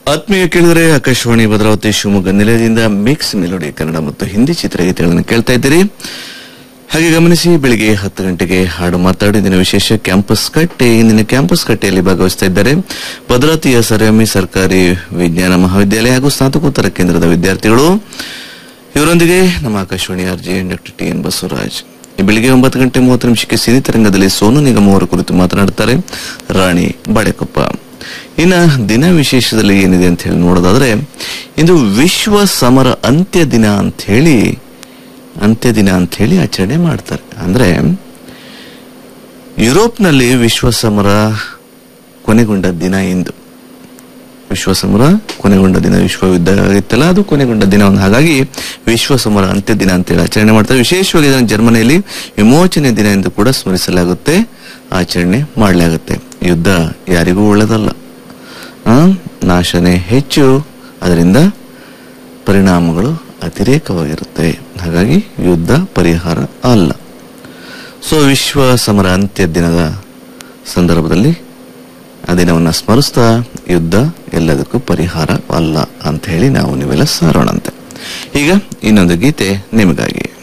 ಆತ್ಮೀಯ ಕೇಳಿದರೆ ಆಕಾಶವಾಣಿ ಭದ್ರಾವತಿ ಶಿವಮೊಗ್ಗ ನಿಲಯದಿಂದ ಮಿಕ್ಸ್ ಮೆಲೋಡಿ ಕನ್ನಡ ಮತ್ತು ಹಿಂದಿ ಚಿತ್ರಗೀತೆಗಳನ್ನು ಕೇಳ್ತಾ ಇದ್ದೀರಿ ಹಾಗೆ ಗಮನಿಸಿ ಬೆಳಿಗ್ಗೆ ಹತ್ತು ಗಂಟೆಗೆ ಹಾಡು ಮಾತಾಡಿ ದಿನ ವಿಶೇಷ ಕ್ಯಾಂಪಸ್ ಕಟ್ಟೆ ಇಂದಿನ ಕ್ಯಾಂಪಸ್ ಕಟ್ಟೆಯಲ್ಲಿ ಭಾಗವಹಿಸ್ತಾ ಇದ್ದಾರೆ ಭದ್ರಾವತಿಯ ಸರಿಯಮ್ಮಿ ಸರ್ಕಾರಿ ವಿಜ್ಞಾನ ಮಹಾವಿದ್ಯಾಲಯ ಹಾಗೂ ಸ್ನಾತಕೋತ್ತರ ಕೇಂದ್ರದ ವಿದ್ಯಾರ್ಥಿಗಳು ಇವರೊಂದಿಗೆ ನಮ್ಮ Akashvani RJ doctor T N Basavaraj ಈ ಬೆಳಿಗ್ಗೆ ಒಂಬತ್ತು ಗಂಟೆ ಮೂವತ್ತು ನಿಮಿಷಕ್ಕೆ ಸಿನಿ ತರಂಗದಲ್ಲಿ ಸೋನು ನಿಗಮ್ ಅವರ ಕುರಿತು ಮಾತನಾಡುತ್ತಾರೆ ರಾಣಿ ಬಾಳೆಕೊಪ್ಪ ಇನ್ನ ದಿನ ವಿಶೇಷದಲ್ಲಿ ಏನಿದೆ ಅಂತ ಹೇಳಿ ನೋಡೋದಾದ್ರೆ ಇಂದು ವಿಶ್ವ ಸಮರ ಅಂತ್ಯ ದಿನ ಅಂತ ಹೇಳಿ ಅಂತ್ಯ ದಿನ ಅಂತ ಹೇಳಿ ಆಚರಣೆ ಮಾಡ್ತಾರೆ ಅಂದ್ರೆ ಯುರೋಪ್ನಲ್ಲಿ ವಿಶ್ವ ಸಮರ ಕೊನೆಗೊಂಡ ದಿನ ಇಂದು ವಿಶ್ವ ಸಮರ ಕೊನೆಗೊಂಡ ದಿನ ವಿಶ್ವ ಯುದ್ಧ ಇತ್ತಲ್ಲ ಅದು ಕೊನೆಗೊಂಡ ದಿನ ಒಂದು ಹಾಗಾಗಿ ವಿಶ್ವ ಸಮರ ಅಂತ್ಯ ದಿನ ಅಂತೇಳಿ ಆಚರಣೆ ಮಾಡ್ತಾರೆ ವಿಶೇಷವಾಗಿ ಇದನ್ನು ಜರ್ಮನಿಯಲ್ಲಿ ವಿಮೋಚನೆ ದಿನ ಎಂದು ಕೂಡ ಸ್ಮರಿಸಲಾಗುತ್ತೆ ಆಚರಣೆ ಮಾಡಲಾಗುತ್ತೆ ಯುದ್ಧ ಯಾರಿಗೂ ಒಳ್ಳೆದಲ್ಲ ಆ, ನಾಶನೇ ಹೆಚ್ಚು ಅದರಿಂದ ಪರಿಣಾಮಗಳು ಅತಿರೇಕವಾಗಿರುತ್ತೆ ಹಾಗಾಗಿ ಯುದ್ಧ ಪರಿಹಾರ ಅಲ್ಲ ಸೊ ವಿಶ್ವ ಸಮರ ಅಂತ್ಯ ದಿನದ ಸಂದರ್ಭದಲ್ಲಿ ಆ ದಿನವನ್ನ ಸ್ಮರಿಸ್ತಾ ಯುದ್ಧ ಎಲ್ಲದಕ್ಕೂ ಪರಿಹಾರ ಅಲ್ಲ ಅಂತ ಹೇಳಿ ನಾವು ನೀವೆಲ್ಲ ಸಾರೋಣಂತೆ ಈಗ ಇನ್ನೊಂದು ಗೀತೆ ನಿಮಗಾಗಿ